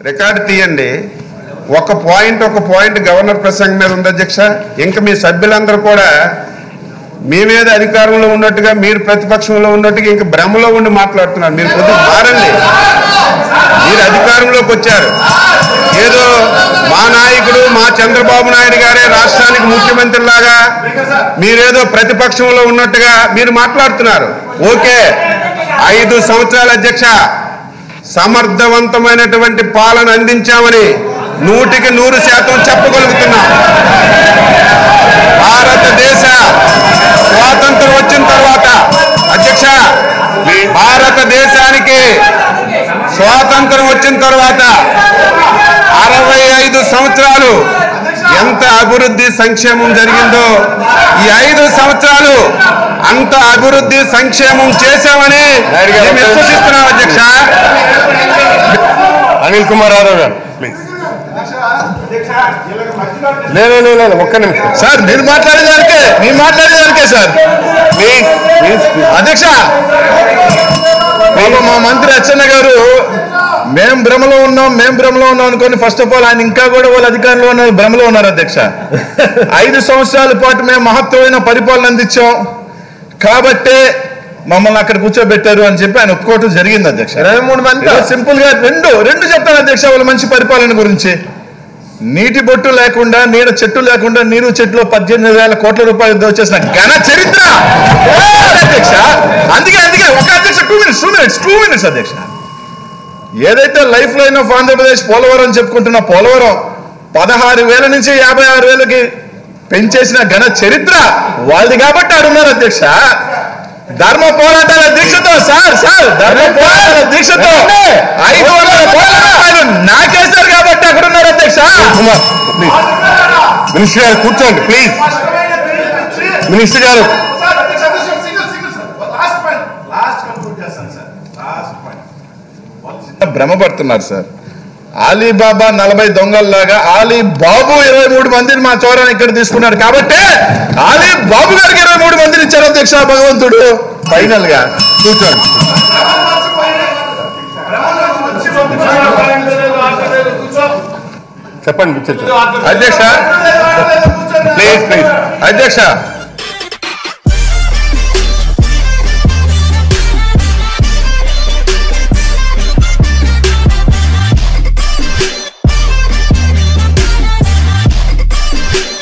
record తీయండి ఒక point ఒక పాయింట్ గవర్నర్ ప్రసంగం మీద ఉంది అధ్యక్ష ఇంకా మీ సభ్యులందరూ కూడా మీ మీద అధికారంలో ఉన్నట్టుగా మీరు ప్రతిపక్షంలో ఉన్నట్టుగా ఇంకా భ్రమలో ఉండి మాట్లాడుతున్నారు మీరు కొద్దిగా మారండి మీరు అధికారంలోకి వచ్చారు ఏదో మా నాయకుడు మా చంద్రబాబు నాయుడు గారే రాష్ట్రానికి ముఖ్యమంత్రి లాగా మీరేదో ప్రతిపక్షంలో ఉన్నట్టుగా మీరు మాట్లాడుతున్నారు ఓకే ఐదు సంవత్సరాల అధ్యక్ష సమర్థవంతమైనటువంటి పాలన అందించామని నూటికి నూరు శాతం చెప్పగలుగుతున్నాం భారతదేశ స్వాతంత్రం వచ్చిన తర్వాత అధ్యక్ష భారతదేశానికి స్వాతంత్రం వచ్చిన తర్వాత అరవై ఐదు సంవత్సరాలు ఎంత అభివృద్ధి సంక్షేమం జరిగిందో ఈ ఐదు సంవత్సరాలు అంత అభివృద్ధి సంక్షేమం చేశామని మేము విశ్వసిస్తున్నాం అధ్యక్ష అనిల్ కుమార్ యాదవ్ గారు ప్లీజ్ లేదు లేదు లేదు ఒక్క నిమిషం సార్ మీరు మాట్లాడేదానికే మీరు మాట్లాడేదానికే సార్ ప్లీజ్ ప్లీజ్ అధ్యక్ష పాపం మా మంత్రి అచ్చెన్న గారు మేం భ్రమలో ఉన్నాం మేం భ్రమలో ఉన్నాం అనుకొని ఫస్ట్ ఆఫ్ ఆల్ ఆయన ఇంకా కూడా వాళ్ళ అధికారంలో ఉన్న భ్రమలో ఉన్నారు అధ్యక్ష ఐదు సంవత్సరాల పాటు మేము మహత్తరమైన పరిపాలన అందించాం కాబట్టే మమ్మల్ని అక్కడ కూర్చోబెట్టారు అని చెప్పి ఆయన ఒప్పుకోవటం జరిగింది అధ్యక్ష ఇరవై మూడు మంది సింపుల్ గా రెండు రెండు చెప్తాను అధ్యక్ష వాళ్ళ మంచి పరిపాలన గురించి నీటి బొట్టు లేకుండా నీడ చెట్టు లేకుండా నీరు చెట్టులో పద్దెనిమిది వేల కోట్ల రూపాయలు దోచేసిన ఘన చరిత్ర అధ్యక్ష అందుకే అందుకే ఒక అధ్యక్ష two minutes two minutes two minutes అధ్యక్ష ఏదైతే life line of Andhra Pradesh Polavaram అని చెప్పుకుంటున్న పోలవరం పదహారు వేల నుంచి యాభై ఆరు వేలకి పెంచేసిన ఘన చరిత్ర వాళ్ళది కాబట్టి ఆడున్నారు అధ్యక్ష ధర్మ పోరాటాల దీక్షతో సార్ సార్ ధర్మ పోరాటాల దీక్షతో ఐదు వందల కోట్ల రూపాయలు నాకేశారు కాబట్టి అక్కడ ఉన్నారు అధ్యక్ష కుమార్ ప్లీజ్ మినిస్టర్ గారు కూర్చోండి ప్లీజ్ మినిస్టర్ గారు భ్రమపడుతున్నారు సార్ ఆలీబాబా నలభై దొంగల్లాగా ఆలీ బాబు ఇరవై మూడు మందిని మా చోరాన్ని ఇక్కడ తీసుకున్నాడు కాబట్టి ఆలీ బాబు గారికి ఇరవై మూడు మందిని ఇచ్చారు అధ్యక్ష భగవంతుడు ఫైనల్ గా కూర్చోండి చెప్పండి కూర్చోండి అధ్యక్ష ప్లీజ్ ప్లీజ్ అధ్యక్ష